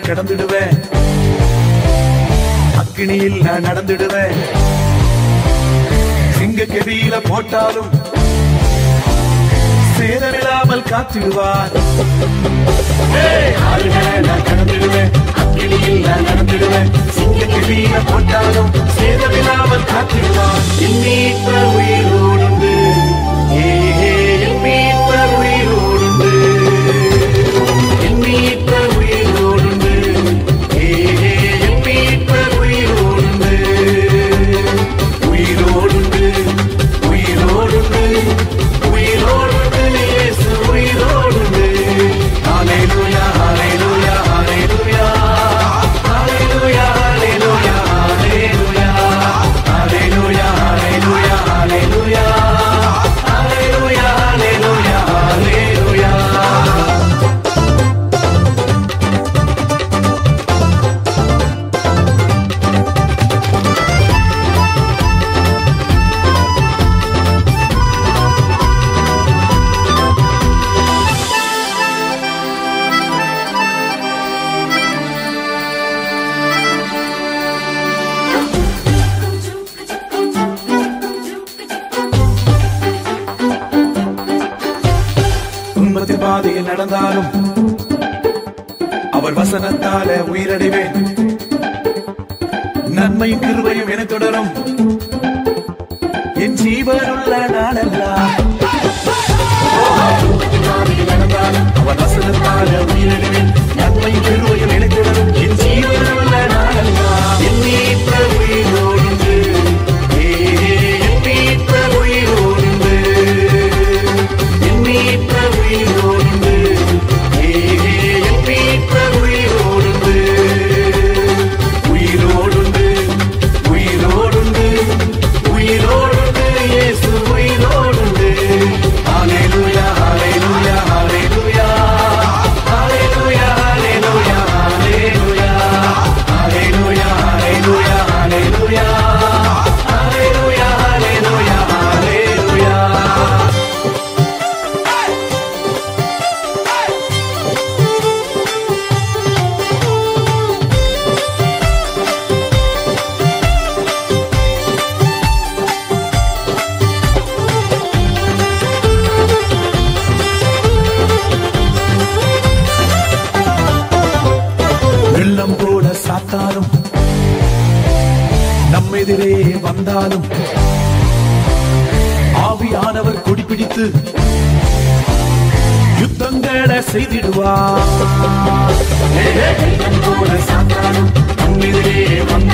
கடந்துடுவேன் அக்கினியில் நான் நடந்துடுவேன் சிங்க கெதியில போட்டாலும் சேதமில்லாமல் காத்திடுவார் ஏய், ஆறுகளை நான் கடந்துடுவேன் அக்கினியில் நான் நடந்துடுவேன் சிங்க கெதியில போட்டாலும் சேதமில்லாமல் காத்திடுவார் என் மீட்பர் உயிரோடுண்டு ஏ என் மீட்பர் உயிரோடுண்டு என் மீட்பர் உயிரோடுண்டு ஏ என் மீட்பர் உயிரோடுண்டு உயிரோடுண்டு உயிரோடுண்டு உயிரோடுண்டு இயேசு உயிரோடுண்டு ஹalleluya ஹalleluya ஹalleluya ஹalleluya ஹalleluya ஹalleluya ஹalleluya ஹalleluya ஹalleluya ஹalleluya ஹalleluya ஹalleluya துன்பத்தின் பாதையில் நடந்தாலும் அவர் வசனத்தால உயிரடைவேன் நன்மையும் கிருபையும் என தொடரும் என் ஜீவனுள்ள நாளெல்லாம் துன்பத்தின் பாதையில் நடந்தாலும் அவர் வசனத்தால உயிரடைவேன் நன்மையும் கிருபையும் என தொடரும் என் ஜீவனுள்ள நாளெல்லாம் என் மீட்பர் உயிரோடு என் மீட்பர் உயிரோடு என் மீட்பர் உயிரோடு என் மீட்பர் உயிரோடு உயிரோடு உயிரோடு உயிரோடு இயேசு உயிரோடு ஹalleluya ஹalleluya ஹalleluya ஹalleluya ஹalleluya ஹalleluya ஹalleluya ஹalleluya ஹalleluya ஹalleluya ஹalleluya ஹalleluya வெள்ளம் போல சாத்தாலும் நம்மெதிரே வந்தாலும் ஆவியானவர் கொடிபிடித்து யுத்தங்களை செய்திடுவார் ஏ, வெள்ளம் போல சாத்தாலும் நம்மெதிரே வந்தாலும்